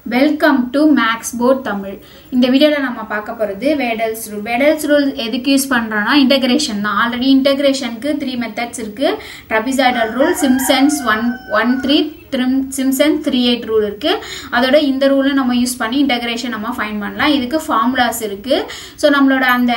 welcome to Max Port Tamil இந்த வீடியோவில் நம்ம பார்க்க போகிறது வேடல்ஸ் ரூல் வேடல்ஸ் ரூல் எதுக்கு யூஸ் பண்ணுறோன்னா இன்டகிரேஷன் தான் ஆல்ரெடி இன்டகிரேஷனுக்கு த்ரீ மெத்தட்ஸ் இருக்குது trapezoidal rule Simpson's one one three three Simpson three eight rule இருக்குது அதோட இந்த ரூலை நம்ம யூஸ் பண்ணி இன்டகிரேஷன் நம்ம ஃபைன் பண்ணலாம் இதுக்கு ஃபார்முலாஸ் இருக்குது ஸோ நம்மளோட அந்த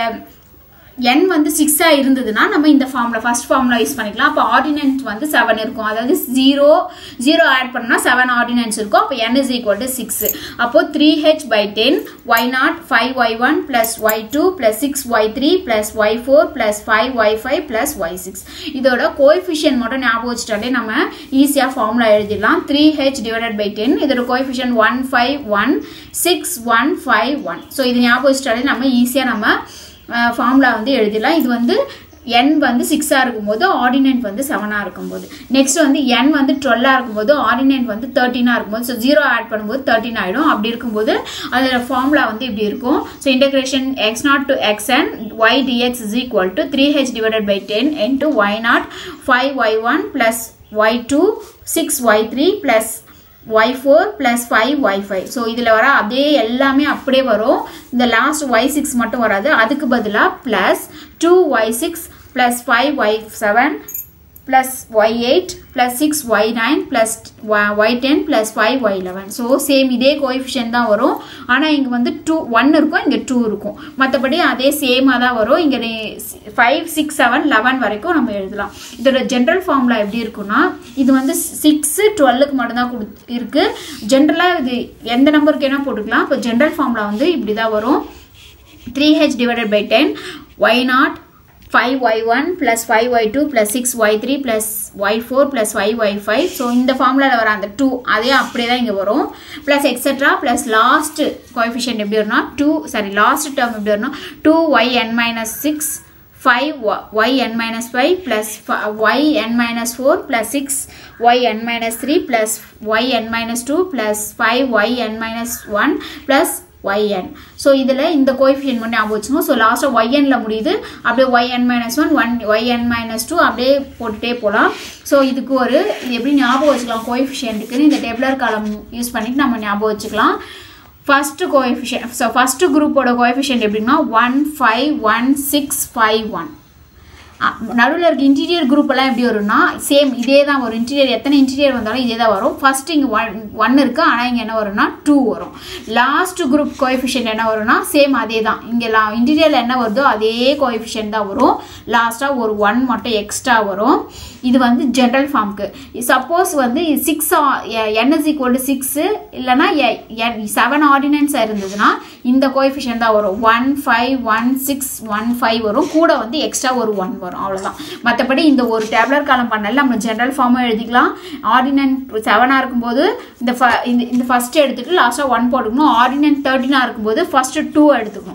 என் வந்து சிக்ஸாக இருந்ததுன்னா நம்ம இந்த ஃபார்முலா ஃபர்ஸ்ட் ஃபார்முலா யூஸ் பண்ணிக்கலாம் அப்போ ஆர்டினன்ஸ் வந்து செவன் இருக்கும் அதாவது ஜீரோ ஜீரோ ஆட் பண்ணால் செவன் ஆர்டினன்ஸ் இருக்கும் அப்போ n is equal to six அப்போது three h by ten y naught five y one plus y two plus six y three plus y four plus five y five plus y six இதோட coefficient மட்டும் ஞாபகம் வச்சுட்டாலே நம்ம ஈஸியாக formula எழுதிடலாம் three h divided by ten இதோட coefficient one five one six one five one so இது ஞாபகம் வச்சுட்டாலே நம்ம ஈஸியாக நம்ம ஃபார்முலா வந்து எழுதிடலாம் இது வந்து என் வந்து சிக்ஸாக இருக்கும்போது ஆர்டினன்ட் வந்து செவனாக இருக்கும்போது நெக்ஸ்ட் வந்து என் வந்து டுவெல்லாக இருக்கும்போது ஆர்டினன்ட் வந்து தேர்ட்டினாக இருக்கும்போது ஸோ ஜீரோ ஆட் பண்ணும்போது தேர்ட்டின் ஆகிடும் அப்படி இருக்கும்போது அதோட ஃபார்முலா வந்து இப்படி இருக்கும் so integration x naught to x and y dx is equal to three h divided by ten into y naught five y one plus y two six y three plus y four plus five y five so இதில் வர அதே எல்லாமே அப்படியே வரும் இந்த last Y six மட்டும் வராது அதுக்கு பதிலாக plus two y six plus five y seven plus y eight plus six y nine plus y ten plus five y eleven so same இதே கோஎஃபிஷியன் தான் வரும் ஆனால் இங்கே வந்து டூ ஒன் இருக்கும் இங்கே டூ இருக்கும் மற்றபடி அதே சேமாக தான் வரும் இங்கே ஃபைவ் சிக்ஸ் செவன் லெவன் வரைக்கும் நம்ம எழுதலாம் இதோட ஜென்ரல் ஃபார்முலா எப்படி இருக்குன்னா இது வந்து சிக்ஸு டுவெல்லுக்கு மட்டும்தான் கொடு இருக்குது ஜென்ரலாக இது எந்த நம்பருக்கு வேணால் போட்டுக்கலாம் இப்போ ஜென்ரல் ஃபார்முலா வந்து இப்படி தான் வரும் three h divided by ten y naught 5y1 plus 5y2 plus 6y3 plus y4 plus 5y5 so இந்த ஃபார்முலாவில் வர அந்த டூ அதே அப்படியே தான் இங்கே வரும் plus etcetera plus last coefficient எப்படி வரும்னா டூ சாரி லாஸ்ட் டேர்ம் எப்படி வரும்னா two y n minus six five y n minus five plus y n minus four plus six y n minus three plus y n minus two plus five y n minus one plus y n so இதில் இந்த coefficient மட்டும் ஞாபகம் வச்சுக்கோங்க so லாஸ்ட்டாக ஒய்என்ல முடியுது அப்படியே y n minus one one y n minus two அப்படியே போட்டுகிட்டே போகலாம் ஸோ இதுக்கு ஒரு இது எப்படி ஞாபகம் வச்சுக்கலாம் கோஎஃபிஷியன்ட்டுக்குன்னு இந்த டேபிளர் காலம் யூஸ் பண்ணிட்டு நம்ம ஞாபகம் வச்சுக்கலாம் ஃபஸ்ட்டு கோஎஃபிஷியன் ஸோ ஃபஸ்ட்டு குரூப்போட கோஎஃபிஷியன்ட் எப்படின்னா one five one six five one நடுவில் இருக்க இன்டீரியர் குரூப் எல்லாம் எப்படி வரும்னா சேம் இதே தான் வரும் இன்டீரியர் எத்தனை இன்டீரியர் வந்தாலும் இதே தான் வரும் ஃபர்ஸ்ட் இங்கே ஒன் ஒன் இருக்குது ஆனால் இங்கே என்ன வரும்னா டூ வரும் லாஸ்ட் குரூப் கோஎஃபிஷியன்ட் என்ன வரும்னா சேம் அதே தான் இங்கே லா இன்டீரியரில் என்ன வருதோ அதே கோஎஃபிஷியன்ட் தான் வரும் லாஸ்ட்டாக ஒரு ஒன் மட்டும் எக்ஸ்ட்ரா வரும் இது வந்து ஜென்ரல் ஃபார்முக்கு சப்போஸ் வந்து six n is equal to six இல்லைனா செவன் ஆர்டினன்ஸாக இருந்ததுன்னா இந்த கோஎஃபிஷியன் தான் வரும் one five one six one five வரும் கூட வந்து எக்ஸ்ட்ரா ஒரு ஒன் வரும் அவ்வளோதான் மற்றபடி இந்த ஒரு டேப்லர் காலம் பண்ணல நம்ம ஜென்ரல் ஃபார்மும் எழுதிக்கலாம் ஆர்டினன்ட் செவனாக இருக்கும்போது இந்த இந்த ஃபஸ்ட்டு எடுத்துகிட்டு லாஸ்ட்டாக ஒன் போட்டுக்கணும் ஆர்டினன்ட் தேர்ட்டினாக இருக்கும்போது ஃபஸ்ட்டு டூ எடுத்துக்கணும்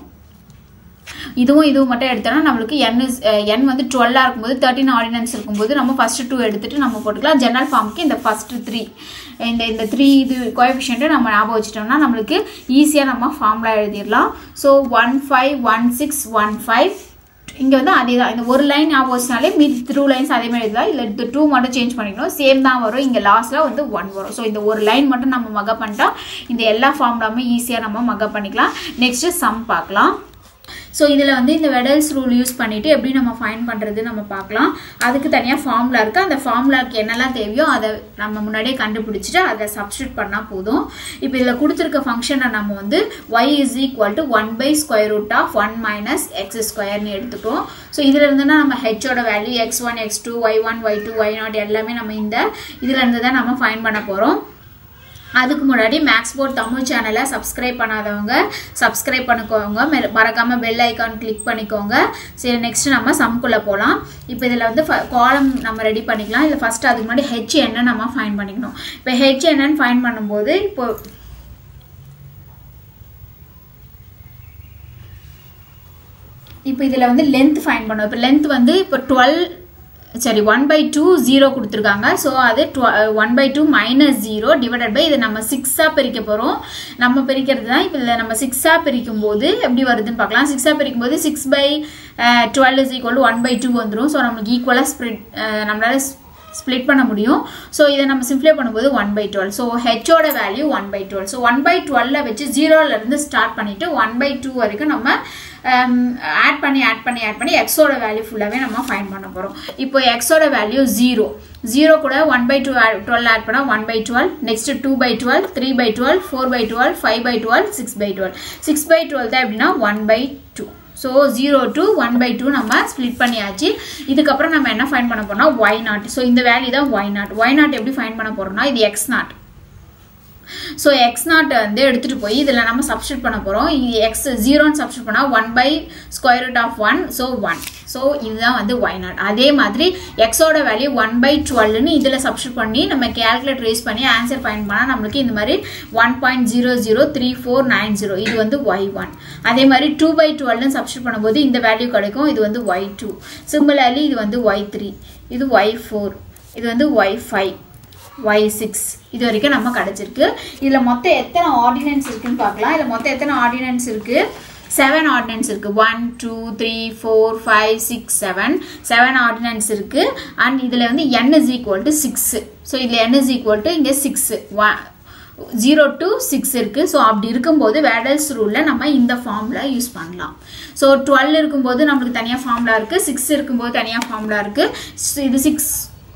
இதுவும் இதுவும் மட்டும் எடுத்தோம்னா நம்மளுக்கு என் இஸ் என் வந்து டுவெல்லாக இருக்கும்போது தேர்ட்டின் ஆர்டினன்ஸ் இருக்கும்போது நம்ம ஃபஸ்ட்டு டூ எடுத்துகிட்டு நம்ம போட்டுக்கலாம் ஜெனரல் ஃபார்முக்கு இந்த ஃபஸ்ட்டு த்ரீ இந்த இந்த த்ரீ இது கோஎஃபிஷியண்ட்டை நம்ம ஞாபகம் வச்சுட்டோம்னா நம்மளுக்கு ஈஸியாக நம்ம ஃபார்முலா எழுதிடலாம் so one five one six one five இங்கே வந்து அதே தான் இந்த ஒரு லைன் ஞாபகம் வச்சுனாலே மீதி த்ரூ லைன்ஸ் அதே மாதிரி எழுதலாம் இல்லை இந்த டூ மட்டும் சேஞ்ச் பண்ணிக்கணும் சேம் தான் வரும் இங்கே லாஸ்ட்டில் வந்து ஒன் வரும் ஸோ இந்த ஒரு லைன் மட்டும் நம்ம மக பண்ணிட்டா இந்த எல்லா ஃபார்முலாமே ஈஸியாக நம்ம மக பண்ணிக்கலாம் நெக்ஸ்ட்டு சம் பார்க்கலாம் ஸோ இதில் வந்து இந்த வெடல்ஸ் ரூல் யூஸ் பண்ணிவிட்டு எப்படி நம்ம ஃபைன் பண்ணுறது நம்ம பார்க்கலாம் அதுக்கு தனியாக ஃபார்முலா இருக்குது அந்த ஃபார்முலாவுக்கு என்னெல்லாம் தேவையோ அதை நம்ம முன்னாடியே கண்டுபிடிச்சிட்டு அதை சப்ஸ்டியூட் பண்ணால் போதும் இப்போ இதில் கொடுத்துருக்க ஃபங்க்ஷனை நம்ம வந்து y is equal to one by square root of one minus x ஸ்கொயர்னு எடுத்துக்கிறோம் ஸோ இதில் இருந்துன்னா நம்ம ஹெச்சோட value x one x two y one y two y naught எல்லாமே நம்ம இந்த இதில் இருந்து தான் நம்ம ஃபைன் பண்ண போகிறோம் அதுக்கு முன்னாடி மேக்ஸ் போர்ட் தமிழ் சேனலை சப்ஸ்கிரைப் பண்ணாதவங்க சப்ஸ்கிரைப் பண்ணிக்கோங்க மறக்காமல் பெல் ஐக்கான் கிளிக் பண்ணிக்கோங்க சரி நெக்ஸ்ட் நம்ம சம்குள்ளே போகலாம் இப்போ இதில் வந்து காலம் நம்ம ரெடி பண்ணிக்கலாம் இதில் ஃபஸ்ட்டு அதுக்கு முன்னாடி ஹெச் என்ன நம்ம ஃபைன் பண்ணிக்கணும் இப்போ ஹெச் என்னன்னு ஃபைன் பண்ணும்போது இப்போ இப்போ இதில் வந்து லென்த் ஃபைன் பண்ணோம் இப்போ லென்த் வந்து இப்போ டுவெல் சரி ஒன் பை டூ ஜீரோ கொடுத்துருக்காங்க ஸோ அது one by two minus zero divided by இதை நம்ம சிக்ஸாக பிரிக்க போகிறோம் நம்ம பிரிக்கிறது தான் இப்போ இதில் நம்ம சிக்ஸாக பிரிக்கும் போது எப்படி வருதுன்னு பார்க்கலாம் சிக்ஸாக பிரிக்கும் போது six by twelve is equal one by two வந்துடும் ஸோ நம்மளுக்கு ஈக்குவலாக ஸ்ப்ரெட் நம்மளால ஸ்ப்ளிட் பண்ண முடியும் ஸோ இதை நம்ம சிம்ப்ளை பண்ணும்போது ஒன் பை டுவெல் ஸோ ஹெச்சோட value one by twelve so one by டுவெல்ல வச்சு ஜீரோலேருந்து ஸ்டார்ட் பண்ணிவிட்டு ஒன் பை டூ வரைக்கும் நம்ம ஆட் பண்ணி ஆட் பண்ணி ஆட் பண்ணி எக்ஸோட வேல்யூ ஃபுல்லாகவே நம்ம ஃபைன் பண்ண போகிறோம் இப்போ எக்ஸோட வேல்யூ ஜீரோ ஜீரோ கூட one by two twelve add பண்ணால் one by twelve next two by twelve three by twelve four by twelve five by twelve six by twelve six by twelve தான் எப்படின்னா one by two so zero to one by two நம்ம split பண்ணியாச்சு இதுக்கப்புறம் நம்ம என்ன find பண்ண போறோம்னா y naught so இந்த வேல்யூ தான் ஒய் நாட் ஒய் நாட் எப்படி ஃபைன் பண்ண போறோம்னா இது எக்ஸ் நாட் ஸோ எக்ஸ் நாட்டை வந்து எடுத்துகிட்டு போய் இதில் நம்ம சப்ஸ்டியூட் பண்ண போகிறோம் எக்ஸ் ஜீரோன்னு சப்ஸ்டியூட் பண்ணால் one by square root of one so one so இதுதான் வந்து ஒய் நாட் அதே மாதிரி எக்ஸோட வேல்யூ ஒன் பை டுவெல்னு இதில் சப்ஸ்டியூட் பண்ணி நம்ம கேல்குலேட் ரேஸ் பண்ணி ஆன்சர் ஃபைன் பண்ணால் நம்மளுக்கு இந்த மாதிரி one point zero zero three four nine zero இது வந்து ஒய் ஒன் அதே மாதிரி டூ பை டுவெல்னு சப்ஸ்டியூட் பண்ணும்போது இந்த வேல்யூ கிடைக்கும் இது வந்து ஒய் டூ சிமிலர்லி இது வந்து ஒய் த்ரீ இது ஒய் ஃபோர் இது வந்து ஒய் ஃபைவ் ஒய் சிக்ஸ் இது வரைக்கும் நம்ம கிடச்சிருக்கு இதில் மொத்தம் எத்தனை ஆர்டினன்ஸ் இருக்குன்னு பார்க்கலாம் இதில் மொத்தம் எத்தனை ஆர்டினன்ஸ் இருக்குது செவன் ஆர்டினன்ஸ் இருக்குது one two three four five six seven seven ordinates இருக்குது அண்ட் இதில் வந்து n is equal to six so இதில் என் இஸ் ஈக்குவல் டு இங்கே six one zero to six இருக்குது ஸோ அப்படி இருக்கும்போது வேடல்ஸ் ரூலில் நம்ம இந்த ஃபார்முலா யூஸ் பண்ணலாம் ஸோ டுவெல் இருக்கும்போது நம்மளுக்கு தனியாக ஃபார்முலா இருக்குது சிக்ஸ் இருக்கும்போது தனியாக ஃபார்முலா இருக்குது இது six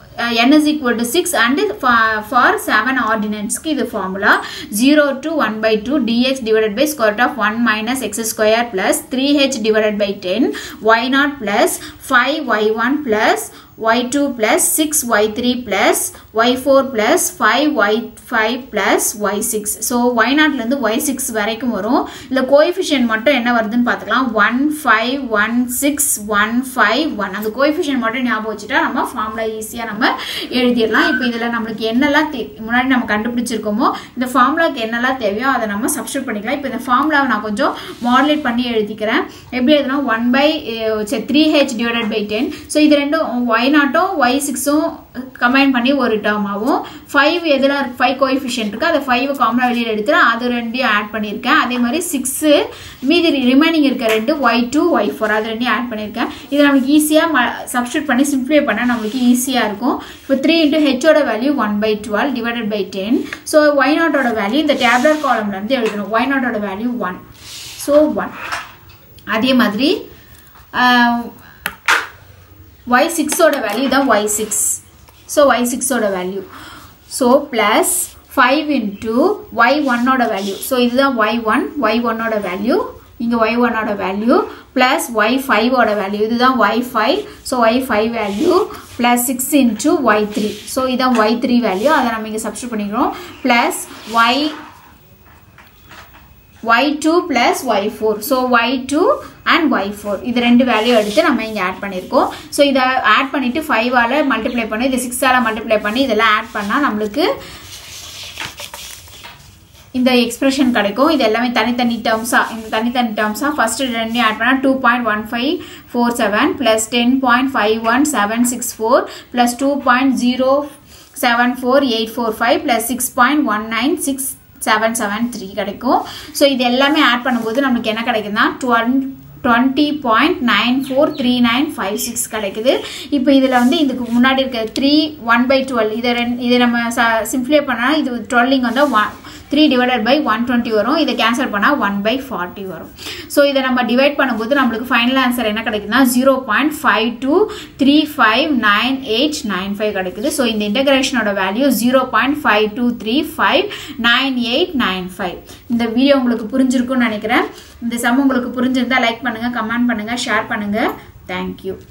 n is equal to 6 and for, for 7 ordinance க்கு இது formula 0 to 1 by 2 dx divided by square root of 1 minus x square plus 3h divided by 10 y naught plus 5 y1 plus y2 plus 6 y3 plus y4 plus 5 y5 plus y6 so y நாட்லேருந்து y6 வரைக்கும் வரும் இல்லை coefficient மட்டும் என்ன வருதுன்னு பார்த்துக்கலாம் one five one six one five one அந்த coefficient மட்டும் ஞாபகம் வச்சுட்டா நம்ம ஃபார்முலா ஈஸியாக நம்ம எழுதிடலாம் இப்போ இதில் நம்மளுக்கு என்னெல்லாம் தே முன்னாடி நம்ம கண்டுபிடிச்சிருக்கோமோ இந்த ஃபார்முலாக்கு என்னெல்லாம் தேவையோ அதை நம்ம சப்ஸ்டியூட் பண்ணிக்கலாம் இப்போ இந்த ஃபார்முலாவை நான் கொஞ்சம் மாடலேட் பண்ணி எழுதிக்கிறேன் எப்படி எழுதுனா one by three h divided by ten so இது ரெண்டும் ஒய் நாட்டும் ஒய் சிக்ஸும் கம்பைன் பண்ணி ஒரு டேர்ம் ஆகும் ஃபைவ் எதில் ஃபைவ் கோஎஃபிஷியன்ட் இருக்குது அதை ஃபைவ் காமனாக வெளியில் எடுத்து அது ரெண்டையும் ஆட் பண்ணியிருக்கேன் அதே மாதிரி சிக்ஸு மீதி ரிமைனிங் இருக்க ரெண்டு ஒய் டூ ஒய் ஃபோர் அது ரெண்டையும் ஆட் பண்ணியிருக்கேன் இது நம்மளுக்கு ஈஸியாக சப்ஸ்டியூட் பண்ணி சிம்ப்ளிஃபை பண்ண நம்மளுக்கு ஈஸியாக இருக்கும் இப்போ த்ரீ இன்ட்டு ஹெச்சோட value one by twelve divided by ten so y நாட்டோட வேல்யூ இந்த டேப்லர் காலம்லேருந்து எழுதணும் ஒய் நாட்டோட வேல்யூ ஒன் ஸோ ஒன் அதே மாதிரி ஒய் சிக்ஸோட வேல்யூ தான் ஒய் சிக்ஸ் ஸோ ஒய் சிக்ஸோட value so plus five into y ஒன்னோட வேல்யூ ஸோ இதுதான் ஒய் ஒன் ஒய் ஒன்னோட வேல்யூ இங்கே ஒய் ஒன்னோட வேல்யூ ப்ளஸ் ஒய் ஃபைவோட வேல்யூ இதுதான் y five so y five value plus six into y three so இதுதான் y three value அதை நம்ம இங்கே சப்ஸ்டியூட் பண்ணிக்கிறோம் plus y y2 plus y4 so y2 and y4 இது ரெண்டு வேல்யூ எடுத்து நம்ம இங்கே ஆட் பண்ணியிருக்கோம் ஸோ இதை ஆட் பண்ணிவிட்டு ஃபைவால் மல்டிப்ளை பண்ணி இது சிக்ஸால் மல்டிப்ளை பண்ணி இதெல்லாம் ஆட் பண்ணால் நம்மளுக்கு இந்த எக்ஸ்பிரஷன் கிடைக்கும் இது எல்லாமே தனித்தனி டேர்ம்ஸாக இந்த தனித்தனி டேர்ம்ஸாக ஃபஸ்ட்டு ரெண்டையும் ஆட் பண்ணால் two point one five four seven plus ten point five one seven six four plus two point zero seven four eight four five plus six point one nine six seven seven three கிடைக்கும் so இது எல்லாமே add பண்ணும்போது நமக்கு என்ன கிடைக்குதுன்னா twelve twenty point nine four three nine five six கிடைக்குது இப்போ இதில் வந்து இதுக்கு முன்னாடி இருக்க த்ரீ ஒன் பை டுவெல் இதை ரெண்டு இதை நம்ம ச சிம்ப்ளிஃபை பண்ணால் இது டுவெல்லிங் வந்து one three divided by one twenty வரும் இதை கேன்சல் பண்ணால் ஒன் பை ஃபார்ட்டி வரும் ஸோ இதை நம்ம டிவைட் பண்ணும்போது நம்மளுக்கு ஃபைனல் ஆன்சர் என்ன கிடைக்குதுன்னா zero point five two three five nine eight nine five கிடைக்குது ஸோ இந்த இன்டகிரேஷனோட value zero point five two three five nine eight nine five இந்த வீடியோ உங்களுக்கு புரிஞ்சிருக்கும்னு நினைக்கிறேன் இந்த சம் உங்களுக்கு புரிஞ்சிருந்தா லைக் பண்ணுங்கள் கமெண்ட் பண்ணுங்கள் ஷேர் பண்ணுங்கள் தேங்க்யூ